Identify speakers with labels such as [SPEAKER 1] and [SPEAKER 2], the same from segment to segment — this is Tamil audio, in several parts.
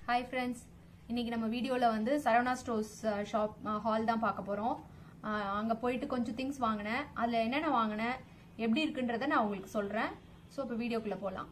[SPEAKER 1] ஹாய் ஃப்ரெண்ட்ஸ் இன்னைக்கு நம்ம வீடியோவில் வந்து சரவணா ஸ்டோர்ஸ் ஷாப் ஹால் தான் பார்க்க போகிறோம் அங்கே போயிட்டு கொஞ்சம் திங்ஸ் வாங்கினேன் அதில் என்னென்ன வாங்கினேன் எப்படி இருக்குன்றதை நான் உங்களுக்கு சொல்கிறேன் ஸோ இப்போ வீடியோக்குள்ளே போகலாம்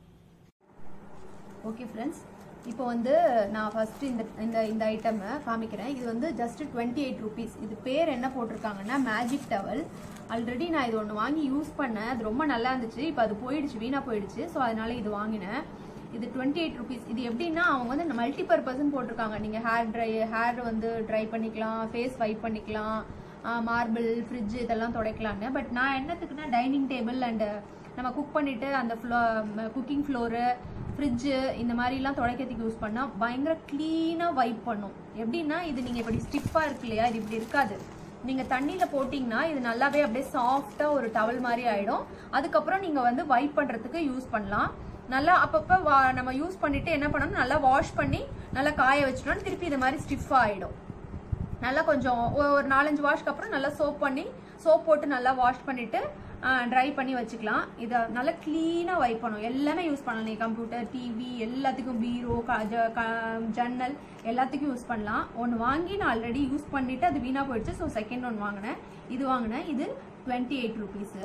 [SPEAKER 1] ஓகே ஃப்ரெண்ட்ஸ் இப்போ வந்து நான் ஃபர்ஸ்ட் இந்த இந்த இந்த ஐட்டமை காமிக்கிறேன் இது வந்து ஜஸ்ட் டுவெண்ட்டி எயிட் ருபீஸ் இது பேர் என்ன போட்டிருக்காங்கன்னா மேஜிக் டவல் ஆல்ரெடி நான் இது ஒன்று வாங்கி யூஸ் பண்ணேன் அது ரொம்ப நல்லா இருந்துச்சு இப்போ அது போயிடுச்சு வீணாக போயிடுச்சு ஸோ அதனால இது வாங்கினேன் இது டுவெண்ட்டி எயிட் ருபீஸ் இது எப்படின்னா அவங்க வந்து மல்டி பர்பஸ்ன்னு போட்டிருக்காங்க நீங்கள் ஹேர் ட்ரை ஹேர் வந்து ட்ரை பண்ணிக்கலாம் ஃபேஸ் வைப் பண்ணிக்கலாம் மார்பிள் ஃப்ரிட்ஜ் இதெல்லாம் துடைக்கலான்னு பட் நான் என்னத்துக்குன்னா டைனிங் டேபிள் அண்டு நம்ம குக் பண்ணிட்டு அந்த ஃப்ளோ குக்கிங் ஃப்ளோரு ஃப்ரிட்ஜு இந்த மாதிரிலாம் துடைக்கிறதுக்கு யூஸ் பண்ணால் பயங்கர க்ளீனாக வைப் பண்ணும் எப்படின்னா இது நீங்கள் இப்படி ஸ்டிஃபாக இருக்கு இல்லையா இது இப்படி இருக்காது நீங்கள் தண்ணியில் போட்டிங்கன்னா இது நல்லாவே அப்படியே சாஃப்டாக ஒரு டவல் மாதிரி ஆகிடும் அதுக்கப்புறம் நீங்கள் வந்து வைப் பண்ணுறதுக்கு யூஸ் பண்ணலாம் நல்லா அப்பப்போ வா நம்ம யூஸ் பண்ணிட்டு என்ன பண்ணணும் நல்லா வாஷ் பண்ணி நல்லா காய வச்சிட்டோம்னா திருப்பி இது மாதிரி ஸ்டிஃபாக ஆகிடும் நல்லா கொஞ்சம் ஒ- ஒரு நாலஞ்சு வாஷ்க்கு அப்புறம் நல்லா சோப் பண்ணி சோப் போட்டு நல்லா வாஷ் பண்ணிட்டு ட்ரை பண்ணி வச்சுக்கலாம் இதை நல்லா க்ளீனாக வைப் பண்ணும் எல்லாமே யூஸ் பண்ணலாம் நீ கம்ப்யூட்டர் டிவி எல்லாத்துக்கும் பீரோ ஜன்னல் எல்லாத்துக்கும் யூஸ் பண்ணலாம் ஒன்று வாங்கி நான் ஆல்ரெடி யூஸ் பண்ணிட்டு அது வீணாக போயிடுச்சு ஸோ செகண்ட் ஒன்று வாங்கினேன் இது வாங்கினேன் இது டுவெண்ட்டி எயிட் ருபீஸு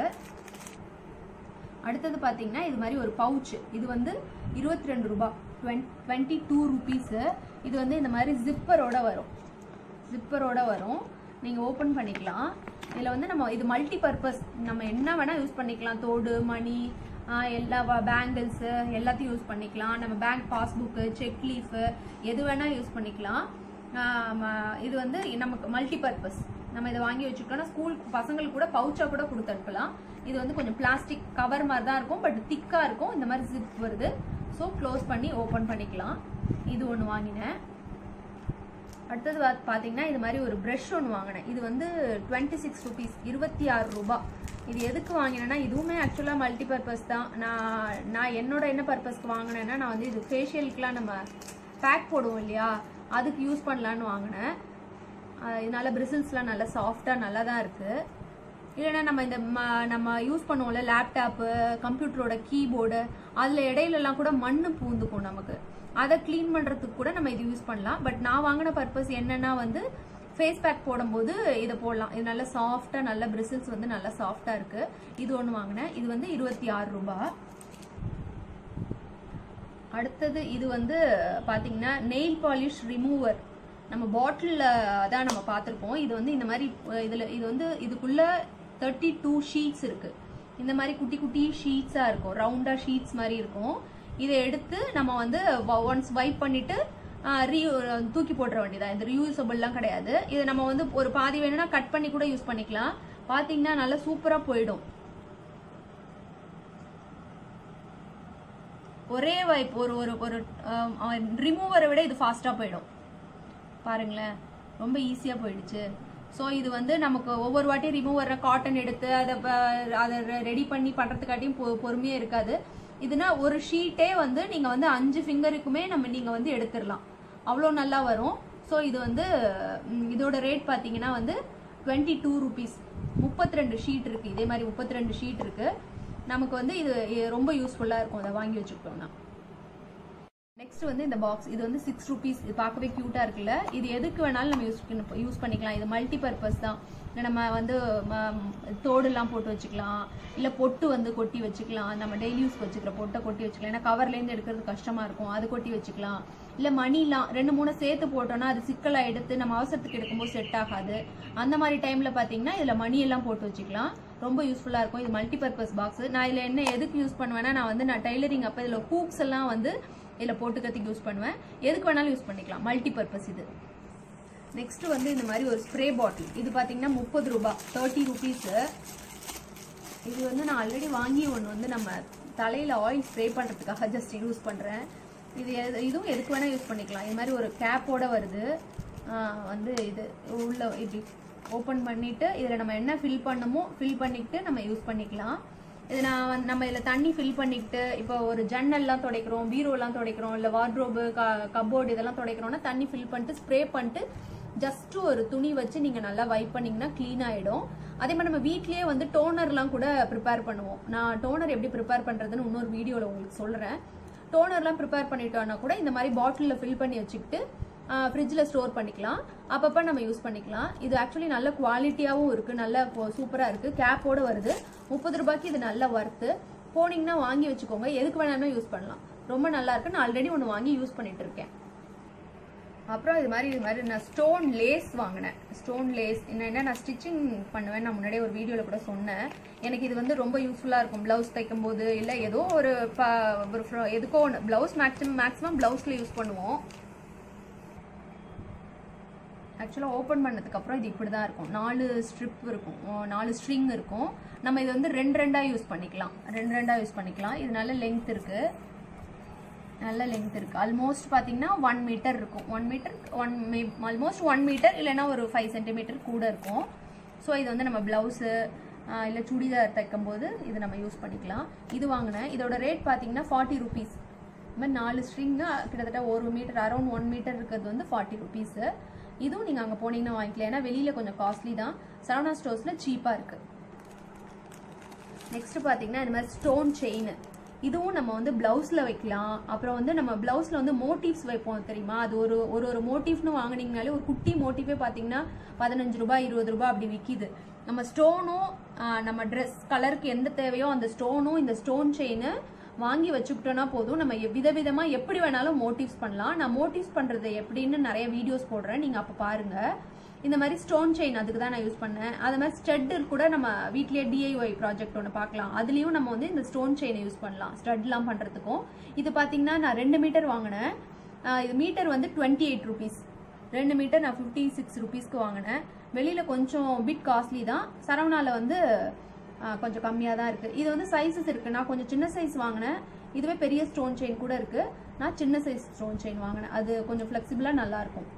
[SPEAKER 1] அடுத்தது பார்த்தீங்கன்னா இது மாதிரி ஒரு பவுச் இது வந்து இருபத்தி ரெண்டு ரூபாய் டுவெண்ட்டி டூ ருபீஸு இது வந்து இந்த மாதிரி ஜிப்பரோட வரும் ஜிப்பரோட வரும் நீங்கள் ஓப்பன் பண்ணிக்கலாம் இதில் வந்து நம்ம இது மல்டி பர்பஸ் நம்ம என்ன வேணால் யூஸ் பண்ணிக்கலாம் தோடு மணி ஆஹ் எல்லா பேங்கிள்ஸு எல்லாத்தையும் யூஸ் பண்ணிக்கலாம் நம்ம பேங்க் பாஸ்புக்கு செக் லீஃபு எது வேணால் யூஸ் பண்ணிக்கலாம் ஆஹ் ம- இது வந்து நமக்கு மல்டி பர்பஸ் நம்ம இதை வாங்கி வச்சுக்கிட்டோம்னா ஸ்கூல் பசங்களுக்கு கூட பவுச்சாக கூட கொடுத்து அனுப்பலாம் இது வந்து கொஞ்சம் பிளாஸ்டிக் கவர் மாதிரி தான் இருக்கும் பட் திக்காக இருக்கும் இந்த மாதிரி ஜிப் வருது ஸோ க்ளோஸ் பண்ணி ஓப்பன் பண்ணிக்கலாம் இது ஒன்று வாங்கினேன் அடுத்தது பாத்- பாத்தீங்கன்னா இது மாதிரி ஒரு ப்ரஷ் ஒன்று வாங்கினேன் இது வந்து டுவெண்ட்டி சிக்ஸ் ருபீஸ் இருபத்தி ஆறு ரூபாய் இது எதுக்கு வாங்கினேன்னா இதுவுமே ஆக்சுவலாக மல்டி பர்பஸ் தான் நான் நான் என்னோட என்ன பர்பஸ்க்கு வாங்கினேன்னா நான் வந்து இது ஃபேஷியலுக்குலாம் நம்ம பேக் போடுவோம் இல்லையா அதுக்கு யூஸ் பண்ணலான்னு வாங்கினேன் அஹ் இதனால பிரிசில்ஸ்லாம் நல்லா சாஃப்டாக நல்லா தான் இருக்குது இல்லைன்னா நம்ம இந்த ம- நம்ம யூஸ் பண்ணுவோம்ல லேப்டாப்பு கம்ப்யூட்டரோட கீபோர்டு அதில் இடையிலலாம் கூட மண் பூந்துக்கும் நமக்கு அதை க்ளீன் பண்ணுறதுக்கு கூட நம்ம இது யூஸ் பண்ணலாம் பட் நான் வாங்கின பர்பஸ் என்னன்னா வந்து ஃபேஸ் பேக் போடும்போது இதை போடலாம் இது நல்லா சாஃப்டாக நல்ல பிரிசில்ஸ் வந்து நல்லா சாஃப்டாக இருக்குது இது ஒன்று வாங்கினேன் இது வந்து இருபத்தி ஆறு ரூபாய் அடுத்தது இது வந்து பாத்தீங்கன்னா நெயில் பாலிஷ் ரிமூவர் நம்ம பாட்டிலில் தான் நம்ம பார்த்துருப்போம் இது வந்து இந்த மாதிரி அஹ், இதுல இது வந்து இதுக்குள்ள தேர்ட்டி டூ ஷீட்ஸ் இருக்கு இந்த மாதிரி குட்டி குட்டி ஷீட்ஸாக இருக்கும் ரவுண்டாக ஷீட்ஸ் மாதிரி இருக்கும் இதை எடுத்து நம்ம வந்து ஒன்ஸ் வைப் பண்ணிட்டு ரீ தூக்கி போட்டுற வேண்டியதா இது ரியூசபிள்லாம் கிடையாது இது நம்ம வந்து ஒரு பாதி வேணும்னா கட் பண்ணி கூட யூஸ் பண்ணிக்கலாம் பார்த்தீங்கன்னா நல்லா சூப்பராக போயிடும் ஒரே வைப் ஒரு ஒரு ஒரு ரிமூவரை விட இது ஃபாஸ்ட்டாக போயிடும் பாருங்களேன் ரொம்ப ஈஸியாக போயிடுச்சு ஸோ இது வந்து நமக்கு ஒவ்வொரு வாட்டி ரிமூவரை காட்டன் எடுத்து அதை ப- அதை ரெடி பண்ணி பண்ணுறதுக்காட்டியும் பொ பொறுமையாக இருக்காது இதுனா ஒரு ஷீட்டே வந்து நீங்கள் வந்து அஞ்சு ஃபிங்கருக்குமே நம்ம நீங்கள் வந்து எடுத்துடலாம் அவ்வளோ நல்லா வரும் ஸோ இது வந்து ம், இதோட ரேட் பார்த்தீங்கன்னா வந்து டுவெண்ட்டி டூ ருபீஸ் முப்பத்தி ரெண்டு ஷீட் இருக்குது இதே மாதிரி முப்பத்தி ரெண்டு ஷீட் இருக்குது நமக்கு வந்து இது இது ரொம்ப யூஸ்ஃபுல்லாக இருக்கும் அதை வாங்கி வச்சுக்கிட்டோம்னா நெக்ஸ்ட் வந்து இந்த பாக்ஸ் இது வந்து சிக்ஸ் ருபீஸ் இது பார்க்கவே க்யூட்டாக இருக்குல்ல இது எதுக்கு வேணாலும் நம்ம யூஸ் யூஸ் பண்ணிக்கலாம் இது மல்டி பர்பஸ் தான் இல்ல நம்ம வந்து ம- தோடுலாம் போட்டு வச்சுக்கலாம் இல்லை பொட்டு வந்து கொட்டி வச்சுக்கலாம் நம்ம டெய்லி யூஸ் வச்சுக்கிற பொட்டை கொட்டி வச்சுக்கலாம் ஏன்னா கவர்லேருந்து எடுக்கிறது கஷ்டமாக இருக்கும் அது கொட்டி வச்சுக்கலாம் இல்லை மணிலாம் ரெண்டு மூணு சேர்த்து போட்டோம்னா அது சிக்கலாக எடுத்து நம்ம அவசரத்துக்கு எடுக்கும்போது செட் ஆகாது அந்த மாதிரி டைமில் பார்த்தீங்கன்னா இதில் மணி எல்லாம் போட்டு வச்சுக்கலாம் ரொம்ப யூஸ்ஃபுல்லாக இருக்கும் இது மல்டி பர்பஸ் பாக்ஸ் நான் இதில் என்ன எதுக்கு யூஸ் பண்ணுவேன்னா நான் வந்து நான் டைலரிங் அப்போ இதில் ஹூக்ஸ் எல்லாம் வந்து இதில் போட்டுக்கிறதுக்கு யூஸ் பண்ணுவேன் எதுக்கு வேணாலும் யூஸ் பண்ணிக்கலாம் மல்டி பர்பஸ் இது நெக்ஸ்ட் வந்து இந்த மாதிரி ஒரு ஸ்ப்ரே பாட்டில் இது பார்த்தீங்கன்னா முப்பது ரூபாய் தேர்ட்டி ருபீஸு இது வந்து நான் ஆல்ரெடி வாங்கி ஒன்று வந்து நம்ம தலையில் ஆயில் ஸ்ப்ரே பண்ணுறதுக்காக ஜஸ்ட் யூஸ் பண்ணுறேன் இது எது- இதுவும் எதுக்கு வேணால் யூஸ் பண்ணிக்கலாம் இது மாதிரி ஒரு கேப்போட வருது ஆஹ் வந்து இது உள்ள இப்படி ஓப்பன் பண்ணிட்டு இதில் நம்ம என்ன ஃபில் பண்ணுமோ ஃபில் பண்ணிக்கிட்டு நம்ம யூஸ் பண்ணிக்கலாம் இது நான் வந்து- நம்ம இதில் தண்ணி ஃபில் பண்ணிக்கிட்டு இப்போ ஒரு ஜன்னல்லாம் துடைக்கிறோம் பீரோலாம் துடைக்கிறோம் இல்லை வார்ட்ரோபு க கபோர்டு இதெல்லாம் துடைக்கிறோம்னா தண்ணி ஃபில் பண்ணிட்டு ஸ்ப்ரே பண்ணிட்டு ஜஸ்ட் ஒரு துணி வச்சு நீங்கள் நல்லா வைப் பண்ணீங்கன்னா க்ளீன் ஆகிடும் அதே மாதிரி நம்ம வீட்லயே வந்து டோனர்லாம் கூட ப்ரிப்பேர் பண்ணுவோம் நான் டோனர் எப்படி ப்ரிப்பேர் பண்ணுறதுன்னு இன்னொரு வீடியோவில் உங்களுக்கு சொல்கிறேன் டோனர்லாம் ப்ரிப்பேர் பண்ணிட்டோம்னா கூட இந்த மாதிரி பாட்டிலில் ஃபில் பண்ணி வச்சுக்கிட்டு ஃப்ரிட்ஜில் ஸ்டோர் பண்ணிக்கலாம் அப்பப்போ நம்ம யூஸ் பண்ணிக்கலாம் இது ஆக்சுவலி நல்ல குவாலிட்டியாகவும் இருக்குது நல்ல சூப்பராக இருக்குது கேப்போட வருது முப்பது ரூபாய்க்கு இது நல்ல ஒர்த்து போனீங்கன்னா வாங்கி வச்சுக்கோங்க எதுக்கு வேணாலும் யூஸ் பண்ணலாம் ரொம்ப நல்லா இருக்கு நான் ஆல்ரெடி ஒன்று வாங்கி யூஸ் பண்ணிட்டு இருக்கேன் அப்புறம் இது மாதிரி இது மாதிரி நான் ஸ்டோன் லேஸ் வாங்கினேன் ஸ்டோன் லேஸ் என்ன நான் ஸ்டிச்சிங் பண்ணுவேன் நான் முன்னாடியே ஒரு வீடியோவில் கூட சொன்னேன் எனக்கு இது வந்து ரொம்ப யூஸ்ஃபுல்லாக இருக்கும் ப்ளவுஸ் தைக்கும் போது இல்லை ஏதோ ஒரு ப ஒரு fro- எதுக்கோ ஒன்று ப்ளவுஸ் மேக்ஸிமம் மேக்ஸிமம் ப்ளவுஸில் யூஸ் பண்ணுவோம் ஆக்சுவலாக ஓப்பன் பண்ணதுக்கு அப்புறம் இது இப்படி தான் இருக்கும் நாலு ஸ்ட்ரிப் இருக்கும் ஓ, நாலு ஸ்ட்ரிங் இருக்கும் நம்ம இது வந்து ரெண்டு ரெண்டாக யூஸ் பண்ணிக்கலாம் ரெண்டு ரெண்டாக யூஸ் பண்ணிக்கலாம் இது நல்ல லென்த் இருக்கு நல்ல லென்த் இருக்கு ஆல்மோஸ்ட் பார்த்தீங்கன்னா ஒன் மீட்டர் இருக்கும் one metre one almost one metre இல்லைன்னா ஒரு ஃபைவ் சென்டிமீட்டர் கூட இருக்கும் ஸோ இது வந்து நம்ம ப்ளவுஸு இல்லை சுடிதார் தைக்கும் போது இது நம்ம யூஸ் பண்ணிக்கலாம் இது வாங்கினேன் இதோட ரேட் பார்த்தீங்கன்னா ஃபார்ட்டி ருபீஸ் இந்த மாதிரி நாலு ஸ்ட்ரிங்கு கிட்டத்தட்ட ஒரு மீட்டர் அரௌண்ட் ஒன் மீட்டர் இருக்கிறது வந்து ஃபார்ட்டி ருபீஸு இதுவும் நீங்கள் அங்கே போனீங்கன்னா வாங்கிக்கலாம் ஏன்னா வெளியில் கொஞ்சம் காஸ்ட்லி தான் சரவணா ஸ்டோர்ஸில் சீப்பாக இருக்குது நெக்ஸ்ட் பார்த்தீங்கன்னா இந்த மாதிரி ஸ்டோன் செயின் இதுவும் நம்ம வந்து பிளவுஸ்ல வைக்கலாம் அப்புறம் வந்து நம்ம பிளவுஸ்ல வந்து மோட்டிவ்ஸ் வைப்போம் தெரியுமா அது ஒரு ஒரு ஒரு மோட்டிவ்னு வாங்குனீங்கனாலே ஒரு குட்டி மோட்டிவே பார்த்தீங்கன்னா பதினஞ்சு ரூபாய் இருபது ரூபாய் அப்படி விற்கிது நம்ம ஸ்டோனும் நம்ம ட்ரெஸ் கலருக்கு எந்த தேவையோ அந்த ஸ்டோனும் இந்த ஸ்டோன் செயின் வாங்கி வச்சுக்கிட்டோம்னா போதும் நம்ம எ- விதவிதமா எப்படி வேணாலும் மோட்டிவ்ஸ் பண்ணலாம் நான் மோட்டிவ்ஸ் பண்றது எப்படின்னு நிறைய வீடியோஸ் போடுறேன் நீங்க அப்ப பாருங்க இந்த மாதிரி ஸ்டோன் செயின் அதுக்கு தான் நான் யூஸ் பண்ணேன் அது மாதிரி ஸ்டட் கூட நம்ம வீட்லயே டிஐஒய் ப்ராஜெக்ட் ஒன்று பார்க்கலாம் அதுலயும் நம்ம வந்து இந்த ஸ்டோன் செயினை யூஸ் பண்ணலாம் ஸ்டட்லாம் பண்றதுக்கும் இது பாத்தீங்கன்னா நான் ரெண்டு மீட்டர் வாங்கினேன் ஆஹ் இது மீட்டர் வந்து டுவெண்ட்டி எயிட் ருபீஸ் ரெண்டு மீட்டர் நான் ஃபிஃப்டி சிக்ஸ் ருபீஸ்க்கு வாங்கினேன் வெளியில கொஞ்சம் பிட் காஸ்ட்லி தான் சரவணால வந்து ஆஹ் கொஞ்சம் கம்மியாக தான் இருக்கு இது வந்து சைஸஸ் இருக்கு நான் கொஞ்சம் சின்ன சைஸ் வாங்கினேன் இதுவே பெரிய ஸ்டோன் செயின் கூட இருக்கு நான் சின்ன சைஸ் ஸ்டோன் செயின் வாங்கினேன் அது கொஞ்சம் ஃப்ளெக்சிபிளாக நல்லா இருக்கும்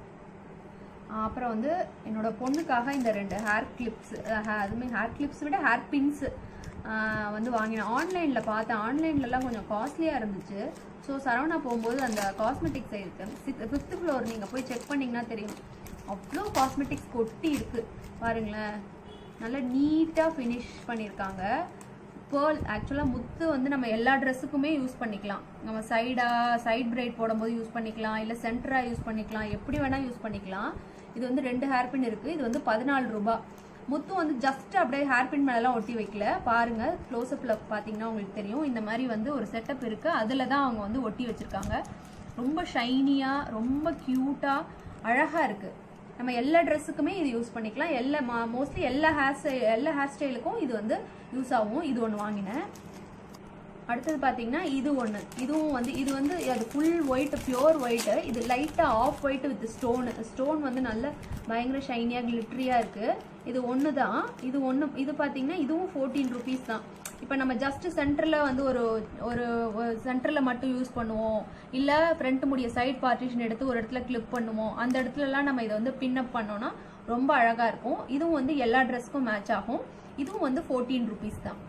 [SPEAKER 1] ஆஹ் அப்புறம் வந்து என்னோட பொண்ணுக்காக இந்த ரெண்டு ஹேர் கிளிப்ஸ் அதுமே ஹேர் கிளிப்ஸ் விட ஹேர் பின்ஸ் வந்து வாங்கினேன் ஆன்லைனில் பார்த்தேன் ஆன்லைன்லலாம் கொஞ்சம் காஸ்ட்லியாக இருந்துச்சு ஸோ சரவணா போகும்போது அந்த காஸ்மெட்டிக்ஸ் இருக்கு ஃபிஃப்த் ஃப்ளோர் நீங்கள் போய் செக் பண்ணிங்கன்னா தெரியும் அவ்வளோ காஸ்மெட்டிக்ஸ் கொட்டி இருக்கு பாருங்களேன் நல்லா நீட்டாக ஃபினிஷ் பண்ணியிருக்காங்க பேர்ல் ஆக்சுவலாக முத்து வந்து நம்ம எல்லா ட்ரெஸ்ஸுக்குமே யூஸ் பண்ணிக்கலாம் நம்ம சைடா சைட் பிரைட் போடும்போது யூஸ் பண்ணிக்கலாம் இல்லை சென்டராக யூஸ் பண்ணிக்கலாம் எப்படி வேணால் யூஸ் பண்ணிக்கலாம் இது வந்து ரெண்டு ஹேர் பின் இருக்குது இது வந்து பதினாலு ரூபாய் முத்து வந்து ஜஸ்ட் அப்படியே ஹேர் பின் மேலெல்லாம் ஒட்டி வைக்கல பாருங்க க்ளோஸ்அப்பில் பார்த்தீங்கன்னா உங்களுக்கு தெரியும் இந்த மாதிரி வந்து ஒரு செட்டப் இருக்குது அதில் தான் அவங்க வந்து ஒட்டி வச்சுருக்காங்க ரொம்ப ஷைனியாக ரொம்ப க்யூட்டாக அழகாக இருக்குது நம்ம எல்லா ட்ரெஸ்ஸுக்குமே இது யூஸ் பண்ணிக்கலாம் எல்லா மோஸ்ட்லி எல்லா ஹேர் ஸ்டைல் எல்லா ஹேர் ஸ்டைலுக்கும் இது வந்து யூஸ் ஆகும் இது ஒன்று வாங்கினேன் அடுத்தது பார்த்தீங்கன்னா இது ஒன்று இதுவும் வந்து இது வந்து அது ஃபுல் ஒயிட் பியோர் ஒயிட்டு இது லைட்டாக off white with stone stone வந்து நல்ல பயங்கர ஷைனியாக கிளிட்ரியாக இருக்குது இது ஒன்று தான் இது ஒன்று இது பார்த்தீங்கன்னா இதுவும் ஃபோர்டீன் ருபீஸ் தான் இப்போ நம்ம ஜஸ்ட் சென்டரில் வந்து ஒரு ஒரு சென்டரில் மட்டும் யூஸ் பண்ணுவோம் இல்லை ஃப்ரண்ட் முடிய சைட் பார்ட்டிஷன் எடுத்து ஒரு இடத்துல கிளிப் பண்ணுவோம் அந்த இடத்துலலாம் நம்ம இதை வந்து பின்னப் பண்ணோம்னா ரொம்ப அழகாக இருக்கும் இதுவும் வந்து எல்லா ட்ரெஸ்க்கும் மேட்ச் ஆகும் இதுவும் வந்து ஃபோர்டீன் ருபீஸ் தான்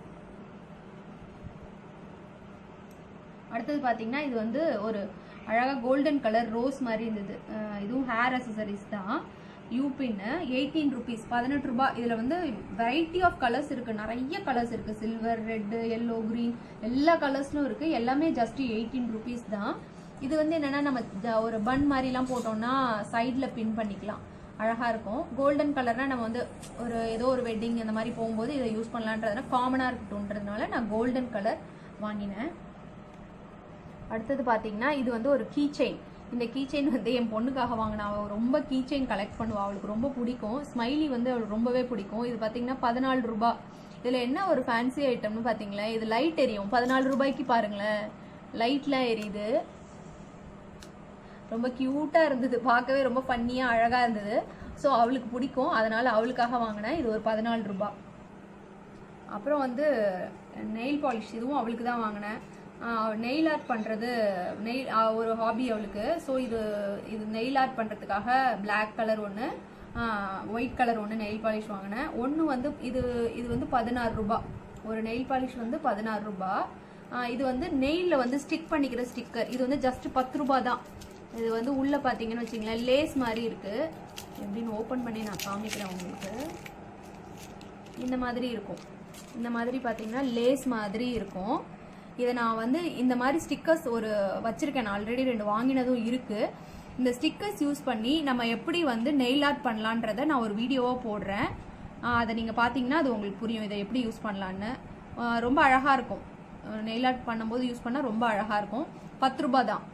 [SPEAKER 1] அடுத்தது பார்த்தீங்கன்னா இது வந்து ஒரு அழகாக கோல்டன் கலர் ரோஸ் மாதிரி இருந்தது அஹ் இதுவும் ஹேர் அசசரிஸ் தான் யூ பின்னு எயிட்டீன் ருபீஸ் பதினெட்டு ரூபாய் இதில் வந்து வெரைட்டி ஆஃப் கலர்ஸ் இருக்குது நிறைய கலர்ஸ் இருக்குது சில்வர் ரெட்டு எல்லோ க்ரீன் எல்லா கலர்ஸ்லும் இருக்குது எல்லாமே ஜஸ்ட் எயிட்டீன் ருபீஸ் தான் இது வந்து என்னன்னா நம்ம ஜ- ஒரு பன் மாதிரிலாம் போட்டோம்னா சைடில் பின் பண்ணிக்கலாம் அழகாக இருக்கும் கோல்டன் கலர்னா நம்ம வந்து ஒரு ஏதோ ஒரு வெட்டிங் அந்த மாதிரி போகும்போது இதை யூஸ் பண்ணலான்றதுனா காமனாக இருக்கட்டும்ன்றதுனால நான் கோல்டன் கலர் வாங்கினேன் அடுத்தது பார்த்தீங்கன்னா இது வந்து ஒரு கீ செயின் இந்த கீ செயின் வந்து என் பொண்ணுக்காக வாங்கினா அவள் ரொம்ப கீ செயின் கலெக்ட் பண்ணுவா அவளுக்கு ரொம்ப பிடிக்கும் ஸ்மைலி வந்து அவளுக்கு ரொம்பவே பிடிக்கும் இது பார்த்தீங்கன்னா பதினாலு ரூபாய் இதில் என்ன ஒரு ஃபேன்சி ஐட்டம்னு பார்த்தீங்களேன் இது லைட் எரியும் பதினாலு ரூபாய்க்கு பாருங்களேன் லைட்லாம் எரியுது ரொம்ப க்யூட்டாக இருந்தது பார்க்கவே ரொம்ப ஃபன்னியாக அழகாக இருந்தது ஸோ அவளுக்கு பிடிக்கும் அதனால அவளுக்காக வாங்கினேன் இது ஒரு பதினாலு ரூபாய் அப்புறம் வந்து நெயில் பாலிஷ் இதுவும் அவளுக்கு தான் வாங்கினேன் நெயில் ஆர்ட் பண்ணுறது நெயில் ஒரு ஹாபி அவளுக்கு ஸோ இது இது நெயில் ஆர்ட் பண்ணுறதுக்காக Black கலர் ஒன்று ஒயிட் கலர் ஒன்று நெயில் பாலிஷ் வாங்கினேன் ஒன்று வந்து இது இது வந்து பதினாறு ரூபாய் ஒரு நெயில் பாலிஷ் வந்து பதினாறு ரூபாய் ஆஹ் இது வந்து நெயிலில் வந்து ஸ்டிக் பண்ணிக்கிற ஸ்டிக்கர் இது வந்து ஜஸ்ட் பத்து ரூபாய் தான் இது வந்து உள்ளே பார்த்தீங்கன்னு வச்சிங்களேன் லேஸ் மாதிரி இருக்குது எப்படின்னு ஓப்பன் பண்ணி நான் காமிக்கிறேன் உங்களுக்கு இந்த மாதிரி இருக்கும் இந்த மாதிரி பார்த்தீங்கன்னா லேஸ் மாதிரி இருக்கும் இதை நான் வந்து இந்த மாதிரி ஸ்டிக்கர்ஸ் ஒரு வச்சிருக்கேன் நான் ஆல்ரெடி ரெண்டு வாங்கினதும் இருக்கு இந்த ஸ்டிக்கர்ஸ் யூஸ் பண்ணி நம்ம எப்படி வந்து நெயில் ஆர்ட் பண்ணலான்றத நான் ஒரு வீடியோவாக போடுறேன் ஆஹ் அதை நீங்கள் பார்த்தீங்கன்னா அது உங்களுக்கு புரியும் இதை எப்படி யூஸ் பண்ணலான்னு ஆஹ் ரொம்ப அழகாக இருக்கும் நெயில் ஆர்ட் பண்ணும்போது யூஸ் பண்ணால் ரொம்ப அழகாக இருக்கும் பத்து ரூபாய் தான்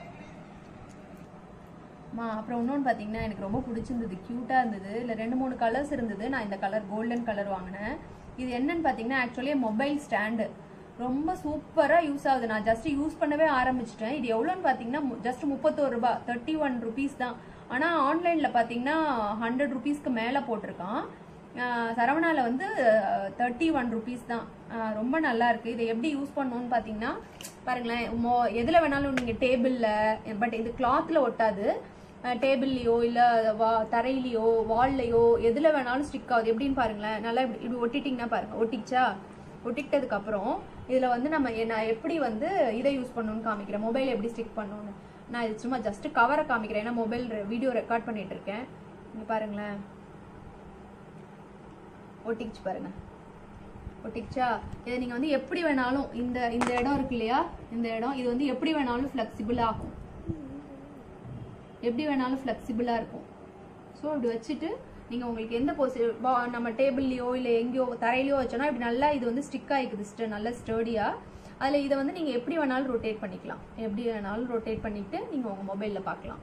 [SPEAKER 1] மா அப்புறம் இன்னொன்று பார்த்தீங்கன்னா எனக்கு ரொம்ப பிடிச்சிருந்தது க்யூட்டாக இருந்தது இல்லை ரெண்டு மூணு கலர்ஸ் இருந்தது நான் இந்த கலர் கோல்டன் கலர் வாங்கினேன் இது என்னன்னு பார்த்தீங்கன்னா ஆக்சுவலி மொபைல் ஸ்டாண்டு ரொம்ப சூப்பராக யூஸ் ஆகுது நான் ஜஸ்ட் யூஸ் பண்ணவே ஆரம்பிச்சிட்டேன் இது எவ்வளோன்னு பார்த்தீங்கன்னா ஜஸ்ட் முப்பத்தோரு ரூபாய் தேர்ட்டி ஒன் ருபீஸ் தான் ஆனால் ஆன்லைனில் பார்த்தீங்கன்னா ஹண்ட்ரட் ருபீஸ்க்கு மேலே போட்டிருக்கான் ஆஹ் சரவணால வந்து தேர்ட்டி ஒன் ருபீஸ் தான் ஆஹ் ரொம்ப நல்லா இருக்கு இதை எப்படி யூஸ் பண்ணணும்னு பார்த்தீங்கன்னா பாருங்களேன் மோ எதில் வேணாலும் நீங்கள் டேபிளில் பட் இது கிளாத்தில் ஒட்டாது டேபிள்லையோ இல்லை வா தரையிலையோ வால்லையோ எதில் வேணாலும் ஸ்டிக் ஆகுது எப்படின்னு பாருங்களேன் நல்லா இப்படி இப்படி ஒட்டிட்டிங்கன்னா பாருங்க ஒட்டிச்சா ஒட்டிக்கிட்டதுக்கு அப்புறம் இதில் வந்து நம்ம எ- நான் எப்படி வந்து இதை யூஸ் பண்ணணும்னு காமிக்கிறேன் மொபைல் எப்படி ஸ்டிக் பண்ணணும்னு நான் இது சும்மா ஜஸ்ட் கவரை காமிக்கிறேன் ஏன்னா மொபைல் வீடியோ ரெக்கார்ட் பண்ணிட்டு இருக்கேன் இங்கே பாருங்களேன் ஒட்டிக்கிச்சு பாருங்க ஒட்டிக்கிச்சா இதை நீங்கள் வந்து எப்படி வேணாலும் இந்த இந்த இடம் இருக்கு இல்லையா இந்த இடம் இது வந்து எப்படி வேணாலும் ஃப்ளெக்சிபிள் ஆகும் எப்படி வேணாலும் ஃப்ளெக்சிபிளாக இருக்கும் ஸோ இப்படி வச்சுட்டு நீங்கள் உங்களுக்கு எந்த போசி நம்ம டேபிள்லையோ இல்லை எங்கேயோ தரையிலையோ வச்சோன்னா இப்படி நல்லா இது வந்து ஸ்டிக் ஆகிக்குது ஸ்ட நல்ல ஸ்டர்டியாக அதில் இதை வந்து நீங்கள் எப்படி வேணாலும் ரொட்டேட் பண்ணிக்கலாம் எப்படி வேணாலும் ரொட்டேட் பண்ணிட்டு நீங்கள் உங்கள் மொபைலில் பார்க்கலாம்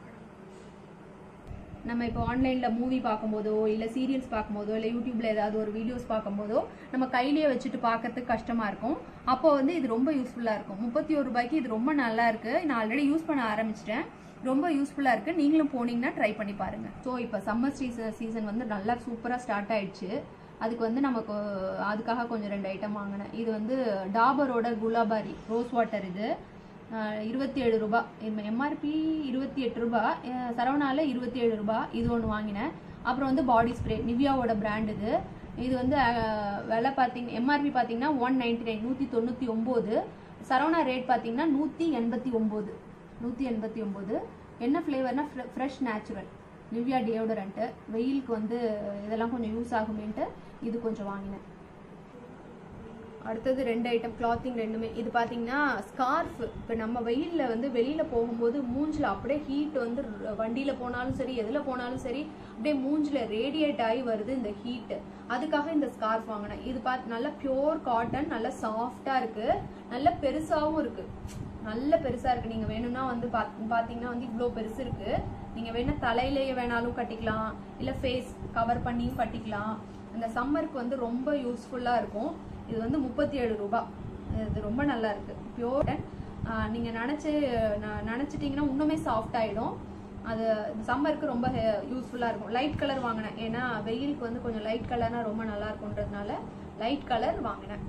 [SPEAKER 1] நம்ம இப்போ ஆன்லைனில் மூவி பார்க்கும்போதோ இல்லை சீரியல்ஸ் பார்க்கும்போதோ இல்லை யூடியூப்ல ஏதாவது ஒரு வீடியோஸ் பார்க்கும்போதோ நம்ம கையிலேயே வச்சுட்டு பார்க்கறதுக்கு கஷ்டமாக இருக்கும் அப்போ வந்து இது ரொம்ப யூஸ்ஃபுல்லாக இருக்கும் முப்பத்தி ஒரு ரூபாய்க்கு இது ரொம்ப நல்லா இருக்கு நான் ஆல்ரெடி யூஸ் பண்ண ஆரம்பிச்சிட்டேன் ரொம்ப யூஸ்ஃபுல்லாக இருக்கு நீங்களும் போனீங்கன்னா ட்ரை பண்ணி பாருங்க ஸோ இப்போ சம்மர் சீசன் சீசன் வந்து நல்லா சூப்பராக ஸ்டார்ட் ஆயிடுச்சு அதுக்கு வந்து நமக்கு அதுக்காக கொஞ்சம் ரெண்டு ஐட்டம் வாங்கினேன் இது வந்து டாபரோட குலாபாரி ரோஸ் வாட்டர் இது இருபத்தி ஏழு ரூபா எம்ஆர்பி இருபத்தி எட்டு ரூபா அஹ் சரவணால இருபத்தி ஏழு ரூபா இது ஒன்று வாங்கினேன் அப்புறம் வந்து பாடி ஸ்ப்ரே நிவ்யாவோட பிராண்ட் இது இது வந்து அஹ், விலை பார்த்தீங்க எம்ஆர்பி பார்த்தீங்கன்னா ஒன் நைன்டி நைன் நூற்றி தொண்ணூற்றி ஒம்பது சரவணா ரேட் பார்த்தீங்கன்னா நூற்றி எண்பத்தி ஒம்பது நூற்றி எண்பத்தி ஒம்பது என்ன ஃப்ளேவர்னா ஃப்ரெஷ் நேச்சுரல் நிவ்யா டியோடரண்ட்டு வெயிலுக்கு வந்து இதெல்லாம் கொஞ்சம் யூஸ் ஆகுமேன்ட்டு இது கொஞ்சம் வாங்கினேன் அடுத்தது ரெண்டு ஐட்டம் கிளாத்திங் ரெண்டுமே இது பார்த்தீங்கன்னா ஸ்கார்ஃப் இப்போ நம்ம வெயிலில் வந்து வெளியில் போகும்போது மூஞ்சில் அப்படியே ஹீட் வந்து வண்டியில் போனாலும் சரி எதில் போனாலும் சரி அப்படியே மூஞ்சில் ரேடியேட் ஆகி வருது இந்த ஹீட் அதுக்காக இந்த ஸ்கார்ஃப் வாங்கினேன் இது பார்த்து நல்லா பியோர் காட்டன் நல்லா சாஃப்டாக இருக்கு நல்ல பெருசாகவும் இருக்கு நல்ல பெருசா இருக்கு நீங்க வேணும்னா வந்து பாத்- பாத்தீங்கன்னா வந்து இவ்வளோ பெருசு இருக்கு நீங்க வேணா தலையிலேயே வேணாலும் கட்டிக்கலாம் இல்ல ஃபேஸ் கவர் பண்ணியும் கட்டிக்கலாம் இந்த சம்மருக்கு வந்து ரொம்ப யூஸ்ஃபுல்லா இருக்கும் இது வந்து முப்பத்தி ஏழு ரூபாய் இது ரொம்ப நல்லா இருக்கு பியோர் நீங்க நினைச்சு ந- நினைச்சிட்டீங்கன்னா இன்னுமே சாஃப்ட் ஆயிடும் அது சம்மருக்கு ரொம்ப யூஸ்ஃபுல்லா இருக்கும் லைட் கலர் வாங்கினேன் ஏன்னா வெயிலுக்கு வந்து கொஞ்சம் லைட் கலர்னா ரொம்ப நல்லா இருக்கும்ன்றதுனால லைட் கலர் வாங்கினேன்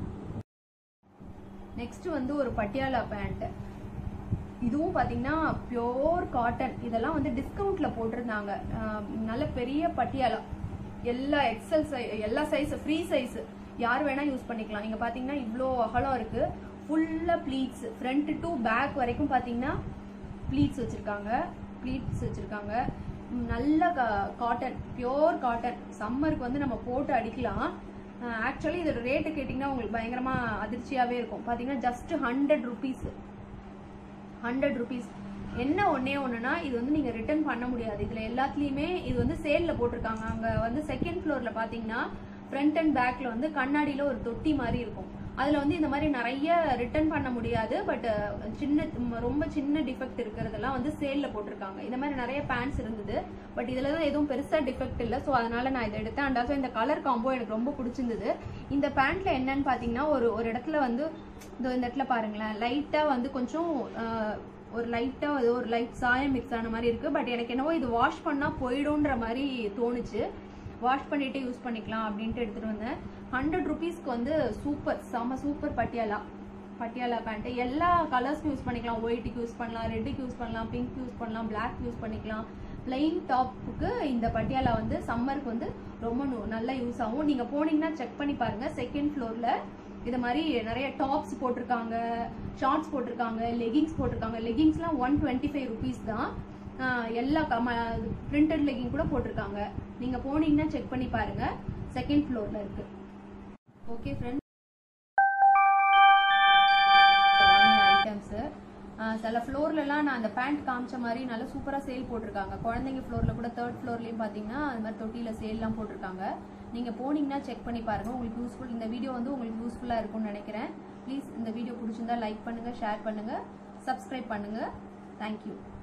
[SPEAKER 1] நெக்ஸ்ட் வந்து ஒரு பட்டியாலா பேண்ட் இதுவும் பாத்தீங்கன்னா பியோர் காட்டன் இதெல்லாம் வந்து டிஸ்கவுண்ட்ல போட்டிருந்தாங்க ஆஹ் நல்ல பெரிய பட்டியாலா எல்லா எக்ஸல் சை எல்லா சைஸ் ஃப்ரீ சைஸ் யார் வேணா யூஸ் பண்ணிக்கலாம் இங்க பாத்தீங்கன்னா இவ்வளோ அகலம் இருக்கு ஃபுல்லா ப்ளீட்ஸ் ஃப்ரண்ட் டு பேக் வரைக்கும் பாத்தீங்கன்னா ப்ளீட்ஸ் வச்சிருக்காங்க ப்ளீட்ஸ் வச்சிருக்காங்க ம், நல்ல காட்டன் பியோர் காட்டன் சம்மருக்கு வந்து நம்ம போட்டு அடிக்கலாம் ஆக்சுவலி இதோட ரேட்டு கேட்டிங்கன்னா உங்களுக்கு பயங்கரமா அதிர்ச்சியாவே இருக்கும் பாத்தீங்கன்னா just hundred rupees hundred rupees என்ன ஒண்ணே ஒண்ணுனா இது வந்து நீங்க ரிட்டர்ன் பண்ண முடியாது இதுல எல்லாத்துலயுமே இது வந்து சேல்ல போட்டிருக்காங்க அங்க வந்து செகண்ட் ஃப்ளோர்ல பாத்தீங்கன்னா ஃப்ரண்ட் அண்ட் பேக்ல வந்து கண்ணாடியில ஒரு தொட்டி மாதிரி இருக்கும் அதுல வந்து இந்த மாதிரி நிறைய ரிட்டர்ன் பண்ண முடியாது பட் சின்ன ம், ரொம்ப சின்ன டிஃபெக்ட் இருக்கிறதெல்லாம் வந்து சேல்ல போட்டிருக்காங்க இந்த மாதிரி நிறைய பேண்ட்ஸ் இருந்தது பட் இதுல தான் எதுவும் பெருசா டிஃபெக்ட் இல்ல சோ அதனால நான் இதை எடுத்தேன் அண்ட் ஆல்சோ இந்த கலர் காம்போ எனக்கு ரொம்ப பிடிச்சிருந்தது இந்த பேண்ட்ல என்னன்னு பாத்தீங்கன்னா ஒரு ஒரு இடத்துல வந்து இதோ இந்த இடத்துல பாருங்களேன் லைட்டா வந்து கொஞ்சம் ஆஹ், ஒரு லைட்டா ஏதோ ஒரு லைட் சாயம் மிக்ஸ் ஆன மாதிரி இருக்கு பட் எனக்கு என்னவோ இது வாஷ் பண்ணா போயிடும்ன்ற மாதிரி தோணுச்சு வாஷ் பண்ணிட்டு யூஸ் பண்ணிக்கலாம் அப்படின்ட்டு எடுத்துட்டு வந்தேன் ஹண்ட்ரட் ருபீஸ்க்கு வந்து சூப்பர் செம சூப்பர் பட்டியாலா பட்டியாலா பேண்ட் எல்லா கலர்ஸ்க்கும் யூஸ் பண்ணிக்கலாம் ஒயிட்டுக்கு யூஸ் பண்ணலாம் ரெட்டுக்கு யூஸ் பண்ணலாம் பிங்க் யூஸ் பண்ணலாம் பிளாக் யூஸ் பண்ணிக்கலாம் பிளெயின் டாப்புக்கு இந்த பட்டியாலா வந்து சம்மருக்கு வந்து ரொம்ப நு- நல்லா யூஸ் ஆகும் நீங்க போனீங்கன்னா செக் பண்ணி பாருங்க செகண்ட் ஃப்ளோர்ல இது மாதிரி நிறைய டாப்ஸ் போட்டிருக்காங்க ஷார்ட்ஸ் போட்டிருக்காங்க லெகிங்ஸ் போட்டிருக்காங்க லெகிங்ஸ்லாம் ஒன் டுவெண்ட்டி ஃபைவ் ருபீஸ் தான் ஆஹ் எல்லா பிரிண்டட் லெகிங் கூட போட்டிருக்காங்க நீங்க போனீங்கன்னா செக் பண்ணி பாருங்க செகண்ட் ஃப்ளோர்ல இருக்கு ஓகே ஃப்ரெண்ட்ஸ் ஆஹ் சில ஃப்ளோர்லலாம் நான் அந்த பேண்ட் காமிச்ச மாதிரி நல்லா சூப்பராக சேல் போட்டிருக்காங்க குழந்தைங்க ஃப்ளோரில் கூட தேர்ட் ஃப்ளோர்லேயும் பார்த்தீங்கன்னா அது மாதிரி தொட்டியில் சேல்லாம் போட்டிருக்காங்க நீங்கள் போனீங்கன்னா செக் பண்ணி பாருங்க உங்களுக்கு யூஸ்ஃபுல் இந்த வீடியோ வந்து உங்களுக்கு யூஸ்ஃபுல்லாக இருக்கும்னு நினைக்கிறேன் ப்ளீஸ் இந்த வீடியோ பிடிச்சிருந்தா லைக் பண்ணுங்கள் ஷேர் பண்ணுங்கள் சப்ஸ்கிரைப் பண்ணுங்கள் தேங்க்யூ